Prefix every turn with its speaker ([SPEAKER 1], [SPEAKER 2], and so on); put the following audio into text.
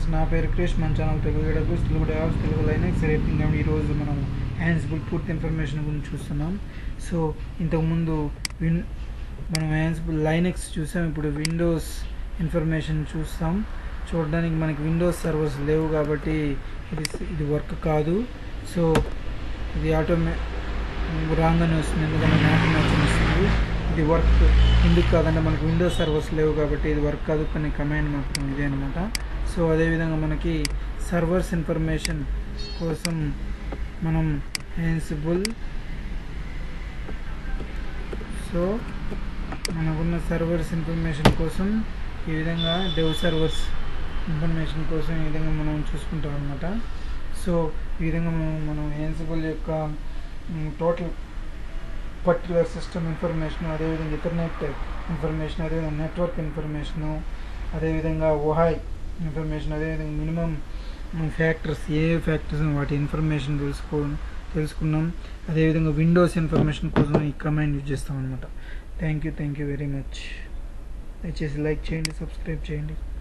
[SPEAKER 1] friends నా పేరు క్రిష్ మన ఛానల్ తెలుగు డబ్ల్యూస్ Telugu DevOps Telugu Linux rating and ఈరోజు మనం హ్యాండ్స్బుల్ పూర్తి ఇన్ఫర్మేషన్ గురించి చూస్తున్నాం సో ఇంతకుముందు విన్ మనం హ్యాండ్స్బుల్ లైనక్స్ చూసాం ఇప్పుడు విండోస్ ఇన్ఫర్మేషన్ చూస్తాం చూడడానికి మనకి విండోస్ సర్వర్స్ లేవు కాబట్టి ఇది ఇది వర్క్ కాదు సో ఇది ఆటోమే రాంగ్ అని వస్తుంది ఎందుకంటే మ్యాప్ మ్యాచ్ వస్తుంది ఇది వర్క్ ఎందుకు కాదంటే మనకి విండోస్ సర్వర్స్ లేవు కాబట్టి ఇది వర్క్ కాదు కానీ కమాండ్ మాత్రం ఇదే అనమాట సో అదేవిధంగా మనకి సర్వర్స్ ఇన్ఫర్మేషన్ కోసం మనం హ్యాన్సిబుల్ సో మనకున్న సర్వర్స్ ఇన్ఫర్మేషన్ కోసం ఈ విధంగా డెవ్ సర్వర్స్ ఇన్ఫర్మేషన్ కోసం ఈ విధంగా మనం చూసుకుంటాం అనమాట సో ఈ విధంగా మనం మనం హ్యాన్సిబుల్ యొక్క టోటల్ పర్టికులర్ సిస్టమ్ ఇన్ఫర్మేషన్ అదేవిధంగా ఇంటర్నెట్ ఇన్ఫర్మేషన్ అదేవిధంగా నెట్వర్క్ ఇన్ఫర్మేషను అదేవిధంగా ఓహాయ్ ఇన్ఫర్మేషన్ అదేవిధంగా మినిమం ఫ్యాక్టర్స్ ఏ ఫ్యాక్టర్స్ వాటి ఇన్ఫర్మేషన్ తెలుసుకో తెలుసుకున్నాం అదేవిధంగా విండోస్ ఇన్ఫర్మేషన్ కోసం ఈ కమాండ్ యూజ్ చేస్తాం అనమాట thank you thank you very much దయచేసి లైక్ చేయండి సబ్స్క్రైబ్ చేయండి